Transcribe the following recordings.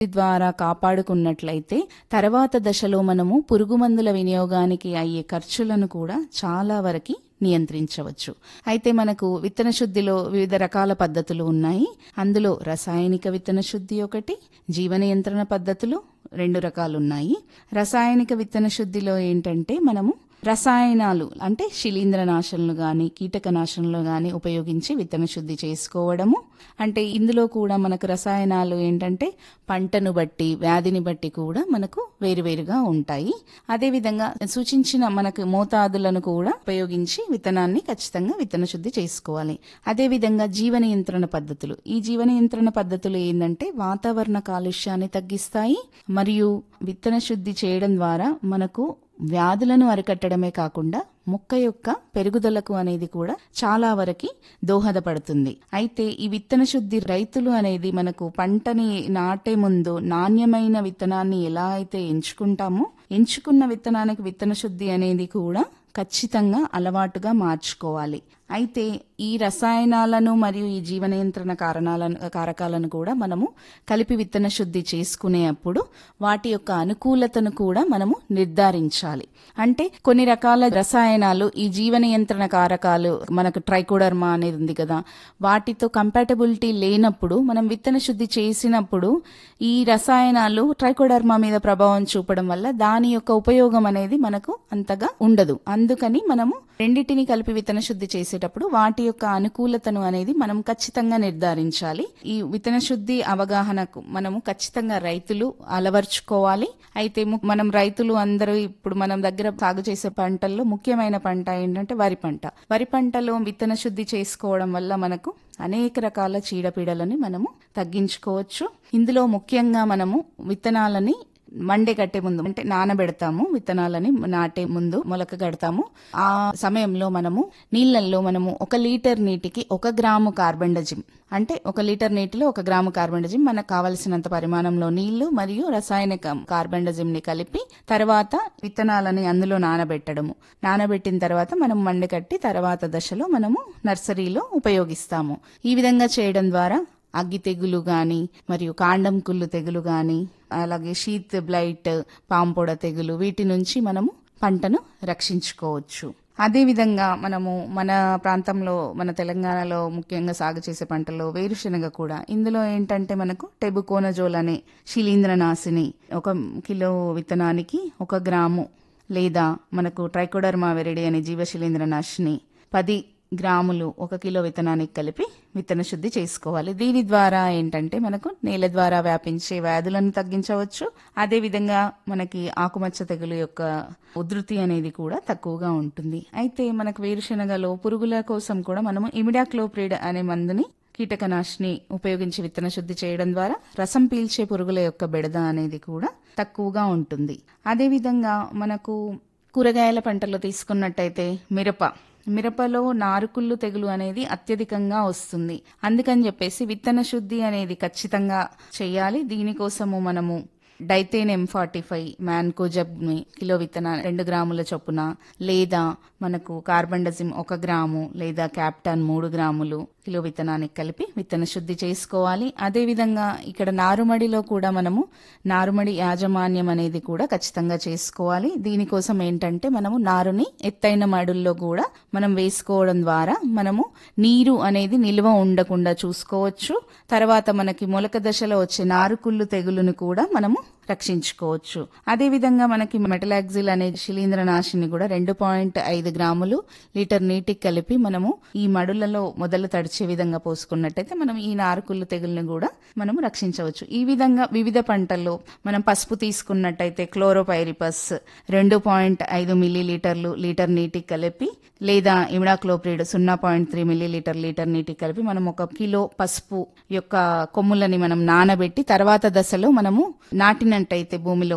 ద్వారా కాపాడుకున్నట్లయితే తర్వాత దశలో మనము పురుగు మందుల వినియోగానికి అయ్యే ఖర్చులను కూడా చాలా వరకు నియంత్రించవచ్చు అయితే మనకు విత్తన శుద్ధిలో వివిధ రకాల పద్ధతులు ఉన్నాయి అందులో రసాయనిక విత్తన శుద్ధి ఒకటి జీవ నియంత్రణ పద్ధతులు రెండు రకాలు ఉన్నాయి రసాయనిక విత్తన శుద్ధిలో ఏంటంటే మనము రసాయనాలు అంటే శిలీంద్రనాశనలు గాని కీటకనాశనలు గాని ఉపయోగించి విత్తన శుద్ధి చేసుకోవడము అంటే ఇందులో కూడా మనకు రసాయనాలు ఏంటంటే పంటను బట్టి వ్యాధిని బట్టి కూడా మనకు వేరువేరుగా ఉంటాయి అదేవిధంగా సూచించిన మనకు మోతాదులను కూడా ఉపయోగించి విత్తనాన్ని ఖచ్చితంగా విత్తన శుద్ధి చేసుకోవాలి అదేవిధంగా జీవ నియంత్రణ పద్ధతులు ఈ జీవ నియంత్రణ పద్ధతులు ఏంటంటే వాతావరణ కాలుష్యాన్ని తగ్గిస్తాయి మరియు విత్తన శుద్ధి చేయడం ద్వారా మనకు వ్యాధులను అరికట్టడమే కాకుండా మొక్క యొక్క పెరుగుదలకు అనేది కూడా చాలా వరకు దోహదపడుతుంది అయితే ఈ విత్తన శుద్ధి రైతులు అనేది మనకు పంటని నాటే ముందు నాణ్యమైన విత్తనాన్ని ఎలా అయితే ఎంచుకుంటామో ఎంచుకున్న విత్తనానికి విత్తన శుద్ధి అనేది కూడా ఖచ్చితంగా అలవాటుగా మార్చుకోవాలి అయితే ఈ రసాయనాలను మరియు ఈ జీవ నియంత్రణ కారణాలను కారకాలను కూడా మనము కలిపి విత్తన శుద్ధి చేసుకునే అప్పుడు వాటి యొక్క అనుకూలతను కూడా మనము నిర్ధారించాలి అంటే కొన్ని రకాల రసాయనాలు ఈ జీవ నియంత్రణ కారకాలు మనకు ట్రైకోడర్మా అనేది ఉంది కదా వాటితో కంపాటబిలిటీ లేనప్పుడు మనం విత్తన శుద్ధి చేసినప్పుడు ఈ రసాయనాలు ట్రైకోడర్మా మీద ప్రభావం చూపడం వల్ల దాని యొక్క ఉపయోగం అనేది మనకు అంతగా ఉండదు అందుకని మనము రెండింటిని కలిపి విత్తన శుద్ధి చేసేటప్పుడు వాటి యొక్క అనుకూలతను అనేది మనం ఖచ్చితంగా నిర్ధారించాలి ఈ విత్తన శుద్ధి అవగాహనకు మనము ఖచ్చితంగా రైతులు అలవర్చుకోవాలి అయితే ము- మనం రైతులు అందరూ ఇప్పుడు మనం దగ్గర సాగు చేసే పంటల్లో ముఖ్యమైన పంట ఏంటంటే వరి పంట వరి పంటలో విత్తన శుద్ధి చేసుకోవడం వల్ల మనకు అనేక రకాల చీడపీడలని మనము తగ్గించుకోవచ్చు ఇందులో ముఖ్యంగా మనము విత్తనాలని మండే కట్టే ముందు అంటే నానబెడతాము విత్తనాలని నాటే ముందు మొలక కడతాము ఆ సమయంలో మనము నీళ్ళల్లో మనము ఒక లీటర్ నీటికి ఒక గ్రాము కార్బండజిమ్ అంటే ఒక లీటర్ నీటిలో ఒక గ్రాము కార్బండజిమ్ మనకు కావలసినంత పరిమాణంలో నీళ్లు మరియు రసాయనిక కార్బండజిమ్ ని కలిపి తర్వాత విత్తనాలని అందులో నానబెట్టడము నానబెట్టిన తర్వాత మనం మండకట్టి తర్వాత దశలో మనము నర్సరీలో ఉపయోగిస్తాము ఈ విధంగా చేయడం ద్వారా అగ్గి తెగులు గాని మరియు కాండం కుళ్ళు తెగులు గాని అలాగే షీత్ బ్లైట్ పాంపొడ తెగులు వీటి నుంచి మనము పంటను రక్షించుకోవచ్చు అదేవిధంగా మనము మన ప్రాంతంలో మన తెలంగాణలో ముఖ్యంగా సాగు చేసే పంటలో వేరుశనగ కూడా ఇందులో ఏంటంటే మనకు టెబుకోనజోల్ అనే శిలీంద్రనాశిని ఒక కిలో విత్తనానికి ఒక గ్రాము లేదా మనకు ట్రైకోడర్మా వెరిడి అనే జీవశిలీంద్రనాశిని పది గ్రాములు ఒక కిలో విత్తనానికి కలిపి విత్తన శుద్ధి చేసుకోవాలి దీని ద్వారా ఏంటంటే మనకు నేల ద్వారా వ్యాపించే వ్యాధులను తగ్గించవచ్చు అదే విధంగా మనకి ఆకుమచ్చ తెగులు యొక్క ఉధృతి అనేది కూడా తక్కువగా ఉంటుంది అయితే మనకు వేరుశనగలో పురుగుల కోసం కూడా మనము ఇమిడాక్లోప్రిడ్ అనే మందుని కీటకనాశిని ఉపయోగించి విత్తన శుద్ధి చేయడం ద్వారా రసం పీల్చే పురుగుల యొక్క బెడద అనేది కూడా తక్కువగా ఉంటుంది అదేవిధంగా మనకు కూరగాయల పంటలు తీసుకున్నట్టయితే మిరప మిరపలో నారుకుళ్ళు తెగులు అనేది అత్యధికంగా వస్తుంది అందుకని చెప్పేసి విత్తన శుద్ధి అనేది ఖచ్చితంగా చేయాలి దీనికోసము మనము డైతేన్ ఎం ఫార్టీ ఫైవ్ మ్యాన్కోజబ్ని కిలో విత్తన రెండు గ్రాముల చొప్పున లేదా మనకు కార్బండజిమ్ ఒక గ్రాము లేదా క్యాప్టాన్ మూడు గ్రాములు కిలో విత్తనానికి కలిపి విత్తన శుద్ధి చేసుకోవాలి అదేవిధంగా ఇక్కడ నారుమడిలో కూడా మనము నారుమడి యాజమాన్యం అనేది కూడా ఖచ్చితంగా చేసుకోవాలి దీనికోసం ఏంటంటే మనము నారుని ఎత్తైన మడుల్లో కూడా మనం వేసుకోవడం ద్వారా మనము నీరు అనేది నిల్వ ఉండకుండా చూసుకోవచ్చు తర్వాత మనకి మొలక దశలో వచ్చే నారుకుళ్ళు తెగులును కూడా మనము రక్షించుకోవచ్చు అదేవిధంగా మనకి మెటలాక్సిల్ అనే శిలీంద్రనాశిని కూడా రెండు పాయింట్ ఐదు గ్రాములు లీటర్ నీటికి కలిపి మనము ఈ మడులలో మొదలు తడిచే విధంగా పోసుకున్నట్టయితే మనం ఈ నారుకుళ్ళు తెగుల్ని కూడా మనము రక్షించవచ్చు ఈ విధంగా వివిధ పంటల్లో మనం పసుపు తీసుకున్నట్టయితే క్లోరోపైరిపస్ రెండు పాయింట్ ఐదు మిల్లీ లీటర్లు లీటర్ నీటికి కలిపి లేదా ఇమిడాక్లోప్రిడ్ సున్నా point three millilitre litre నీటికి కలిపి మనం ఒక కిలో పసుపు యొక్క కొమ్ములని మనం నానబెట్టి తర్వాత దశలో మనము నాటినట్టయితే భూమిలో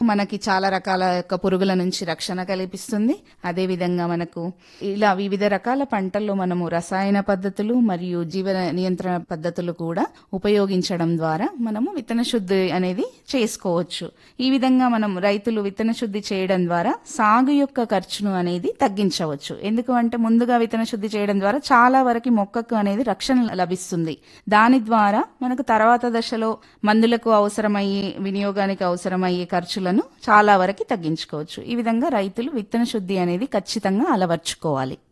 మనకి చాలా రకాల యొక్క పురుగుల నుంచి రక్షణ కల్పిస్తుంది అదే విధంగా మనకు ఇలా వివిధ రకాల పంటల్లో మనము రసాయన పద్ధతులు మరియు జీవ నియంత్రణ పద్ధతులు కూడా ఉపయోగించడం ద్వారా మనము విత్తన శుద్ధి అనేది చేసుకోవచ్చు ఈ విధంగా మనం రైతులు విత్తన శుద్ధి చేయడం ద్వారా సాగు యొక్క ఖర్చును అనేది తగ్గించవచ్చు ఎందుకు అంటే ముందుగా విత్తన శుద్ధి చేయడం ద్వారా చాలా వరకు మొక్కకు అనేది రక్షణ లభిస్తుంది దాని ద్వారా మనకు తర్వాత దశలో మందులకు అవసరమయ్యే వినియోగానికి అవసరమయ్యే ఖర్చులను చాలా వరకు తగ్గించుకోవచ్చు ఈ విధంగా రైతులు విత్తన శుద్ధి అనేది ఖచ్చితంగా అలవర్చుకోవాలి